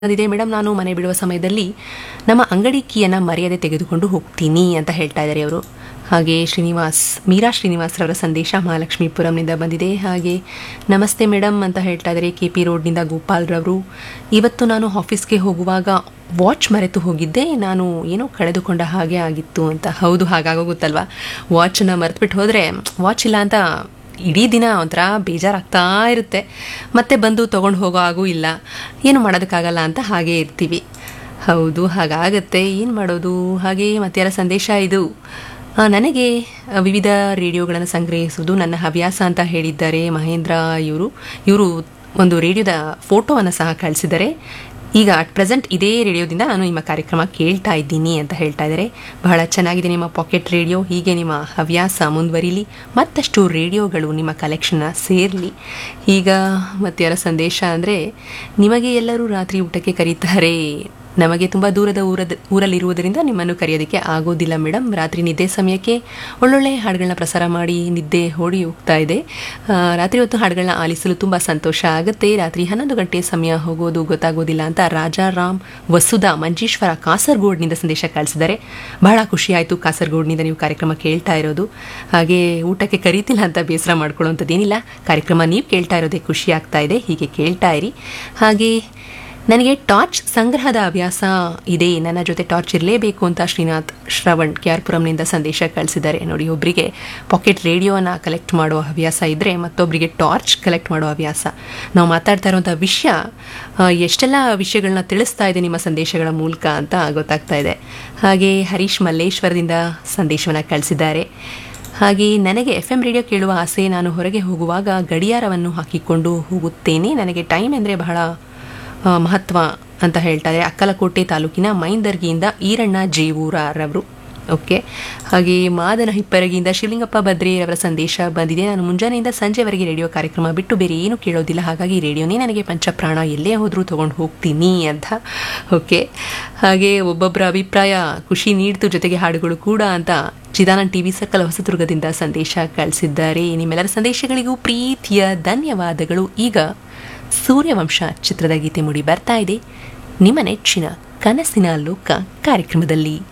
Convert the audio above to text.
ಅದಿದೆ ಮೇಡಮ್ ನಾನು ಮನೆ ಬಿಡುವ ಸಮಯದಲ್ಲಿ ನಮ್ಮ ಅಂಗಡಿ ಕೀಯನ್ನು ಮರ್ಯಾದೆ ತೆಗೆದುಕೊಂಡು ಹೋಗ್ತೀನಿ ಅಂತ ಹೇಳ್ತಾ ಇದ್ದಾರೆ ಅವರು ಹಾಗೆ ಶ್ರೀನಿವಾಸ್ ಮೀರಾ ಶ್ರೀನಿವಾಸ್ ರವರ ಸಂದೇಶ ಮಹಾಲಕ್ಷ್ಮೀಪುರಂನಿಂದ ಬಂದಿದೆ ಹಾಗೆ ನಮಸ್ತೆ ಮೇಡಮ್ ಅಂತ ಹೇಳ್ತಾ ಇದ್ದಾರೆ ಕೆ ಪಿ ರೋಡ್ನಿಂದ ಗೋಪಾಲ್ ರವರು ಇವತ್ತು ನಾನು ಆಫೀಸ್ಗೆ ಹೋಗುವಾಗ ವಾಚ್ ಮರೆತು ಹೋಗಿದ್ದೆ ನಾನು ಏನೋ ಕಳೆದುಕೊಂಡ ಹಾಗೆ ಆಗಿತ್ತು ಅಂತ ಹೌದು ಹಾಗಾಗೋಗುತ್ತಲ್ವಾ ವಾಚನ್ನ ಮರೆತುಬಿಟ್ಟು ಹೋದರೆ ವಾಚ್ ಇಲ್ಲ ಅಂತ ಇಡೀ ದಿನ ಒಂಥರ ಬೇಜಾರಾಗ್ತಾ ಇರುತ್ತೆ ಮತ್ತೆ ಬಂದು ತೊಗೊಂಡು ಹೋಗೋ ಹಾಗೂ ಇಲ್ಲ ಏನು ಮಾಡೋದಕ್ಕಾಗಲ್ಲ ಅಂತ ಹಾಗೇ ಇರ್ತೀವಿ ಹೌದು ಹಾಗಾಗತ್ತೆ ಏನು ಮಾಡೋದು ಹಾಗೆ ಮತ್ತೆ ಯಾರ ಸಂದೇಶ ಇದು ಆ, ನನಗೆ ಆ, ವಿವಿಧ ರೇಡಿಯೋಗಳನ್ನು ಸಂಗ್ರಹಿಸುವುದು ನನ್ನ ಹವ್ಯಾಸ ಅಂತ ಹೇಳಿದ್ದಾರೆ ಮಹೇಂದ್ರ ಇವರು ಇವರು ಒಂದು ರೇಡಿಯೋದ ಫೋಟೋವನ್ನು ಸಹ ಕಳಿಸಿದ್ದಾರೆ ಈಗ ಅಟ್ ಪ್ರೆಸೆಂಟ್ ಇದೇ ರೇಡಿಯೋದಿಂದ ನಾನು ನಿಮ್ಮ ಕಾರ್ಯಕ್ರಮ ಕೇಳ್ತಾ ಇದ್ದೀನಿ ಅಂತ ಹೇಳ್ತಾ ಇದ್ದಾರೆ ಬಹಳ ಚೆನ್ನಾಗಿದೆ ನಿಮ್ಮ ಪಾಕೆಟ್ ರೇಡಿಯೋ ಹೀಗೆ ನಿಮ್ಮ ಹವ್ಯಾಸ ಮುಂದುವರಿಲಿ ಮತ್ತಷ್ಟು ರೇಡಿಯೋಗಳು ನಿಮ್ಮ ಕಲೆಕ್ಷನ್ನ ಸೇರಲಿ ಈಗ ಮತ್ತಾರ ಸಂದೇಶ ಅಂದರೆ ನಿಮಗೆ ಎಲ್ಲರೂ ರಾತ್ರಿ ಊಟಕ್ಕೆ ಕರೀತಾರೆ ನಮಗೆ ತುಂಬ ದೂರದ ಊರದ ಊರಲ್ಲಿರುವುದರಿಂದ ನಿಮ್ಮನ್ನು ಕರೆಯೋದಕ್ಕೆ ಆಗೋದಿಲ್ಲ ಮೇಡಮ್ ರಾತ್ರಿ ನಿದ್ದೆ ಸಮಯಕ್ಕೆ ಒಳ್ಳೊಳ್ಳೆ ಹಾಡುಗಳನ್ನ ಪ್ರಸಾರ ಮಾಡಿ ನಿದ್ದೆ ಓಡಿ ಹೋಗ್ತಾ ಇದೆ ಆ, ರಾತ್ರಿ ಹೊತ್ತು ಹಾಡುಗಳನ್ನ ಆಲಿಸಲು ತುಂಬ ಸಂತೋಷ ಆಗುತ್ತೆ ರಾತ್ರಿ ಹನ್ನೊಂದು ಗಂಟೆ ಸಮಯ ಹೋಗೋದು ಗೊತ್ತಾಗೋದಿಲ್ಲ ಅಂತ ರಾಜಾರಾಮ್ ವಸುಧಾ ಮಂಜೇಶ್ವರ ಕಾಸರಗೋಡ್ನಿಂದ ಸಂದೇಶ ಕಳಿಸಿದ್ದಾರೆ ಬಹಳ ಖುಷಿ ಆಯಿತು ಕಾಸರಗೋಡ್ನಿಂದ ನೀವು ಕಾರ್ಯಕ್ರಮ ಕೇಳ್ತಾ ಇರೋದು ಹಾಗೆ ಊಟಕ್ಕೆ ಕರೀತಿಲ್ಲ ಅಂತ ಬೇಸರ ಮಾಡ್ಕೊಳ್ಳೋಂಥದ್ದೇನಿಲ್ಲ ಕಾರ್ಯಕ್ರಮ ನೀವು ಕೇಳ್ತಾ ಇರೋದೇ ಖುಷಿ ಆಗ್ತಾ ಇದೆ ಹೀಗೆ ಕೇಳ್ತಾ ಇರಿ ಹಾಗೆ ನನಗೆ ಟಾರ್ಚ್ ಸಂಗ್ರಹದ ಹವ್ಯಾಸ ಇದೆ ನನ್ನ ಜೊತೆ ಟಾರ್ಚ್ ಇರಲೇಬೇಕು ಅಂತ ಶ್ರೀನಾಥ್ ಶ್ರವಣ್ ಕೆ ಆರ್ ಪುರಂನಿಂದ ಸಂದೇಶ ಕಳಿಸಿದ್ದಾರೆ ನೋಡಿ ಒಬ್ಬರಿಗೆ ಪಾಕೆಟ್ ರೇಡಿಯೋನ ಕಲೆಕ್ಟ್ ಮಾಡುವ ಹವ್ಯಾಸ ಇದ್ದರೆ ಮತ್ತೊಬ್ಬರಿಗೆ ಟಾರ್ಚ್ ಕಲೆಕ್ಟ್ ಮಾಡುವ ಹವ್ಯಾಸ ನಾವು ಮಾತಾಡ್ತಾ ಇರುವಂಥ ವಿಷಯ ಆ, ಎಷ್ಟೆಲ್ಲ ವಿಷಯಗಳನ್ನ ತಿಳಿಸ್ತಾ ಇದೆ ನಿಮ್ಮ ಸಂದೇಶಗಳ ಮೂಲಕ ಅಂತ ಗೊತ್ತಾಗ್ತಾ ಇದೆ ಹಾಗೆ ಹರೀಶ್ ಮಲ್ಲೇಶ್ವರದಿಂದ ಸಂದೇಶವನ್ನು ಕಳಿಸಿದ್ದಾರೆ ಹಾಗೆ ನನಗೆ ಎಫ್ ಎಂ ರೇಡಿಯೋ ಕೇಳುವ ಆಸೆ ನಾನು ಹೊರಗೆ ಹೋಗುವಾಗ ಗಡಿಯಾರವನ್ನು ಹಾಕಿಕೊಂಡು ಹೋಗುತ್ತೇನೆ ನನಗೆ ಟೈಮ್ ಅಂದರೆ ಬಹಳ ಆ, ಮಹತ್ವ ಅಂತ ಹೇಳ್ತಾರೆ ಅಕ್ಕಲಕೋಟೆ ತಾಲೂಕಿನ ಮೈಂದರ್ಗಿಯಿಂದ ಈರಣ್ಣ ಜೇವೂರರವರು ಓಕೆ ಹಾಗೆ ಮಾದನ ಹಿಪ್ಪರಗಿಯಿಂದ ಶಿವಲಿಂಗಪ್ಪ ಬದ್ರಿಯವರ ಸಂದೇಶ ಬಂದಿದೆ ನಾನು ಮುಂಜಾನೆಯಿಂದ ಸಂಜೆವರೆಗೆ ರೇಡಿಯೋ ಕಾರ್ಯಕ್ರಮ ಬಿಟ್ಟು ಬೇರೆ ಏನು ಕೇಳೋದಿಲ್ಲ ಹಾಗಾಗಿ ರೇಡಿಯೋನೇ ನನಗೆ ಪಂಚಪ್ರಾಣ ಎಲ್ಲೇ ಹೋದರೂ ತೊಗೊಂಡು ಹೋಗ್ತೀನಿ ಅಂತ ಓಕೆ ಹಾಗೆ ಒಬ್ಬೊಬ್ಬರ ಅಭಿಪ್ರಾಯ ಖುಷಿ ನೀಡ್ತು ಜೊತೆಗೆ ಹಾಡುಗಳು ಕೂಡ ಅಂತ ಚಿದಾನಂದ್ ಟಿವಿ ಸರ್ಕಲ್ ಹೊಸದುರ್ಗದಿಂದ ಸಂದೇಶ ಕಳಿಸಿದ್ದಾರೆ ನಿಮ್ಮೆಲ್ಲರ ಸಂದೇಶಗಳಿಗೂ ಪ್ರೀತಿಯ ಧನ್ಯವಾದಗಳು ಈಗ ಸೂರ್ಯವಂಶ ಚಿತ್ರದ ಗೀತೆ ಮೂಡಿ ಬರ್ತಾ ಇದೆ ನಿಮ್ಮ ನೆಚ್ಚಿನ ಕನಸಿನ ಲೋಕ ಕಾರ್ಯಕ್ರಮದಲ್ಲಿ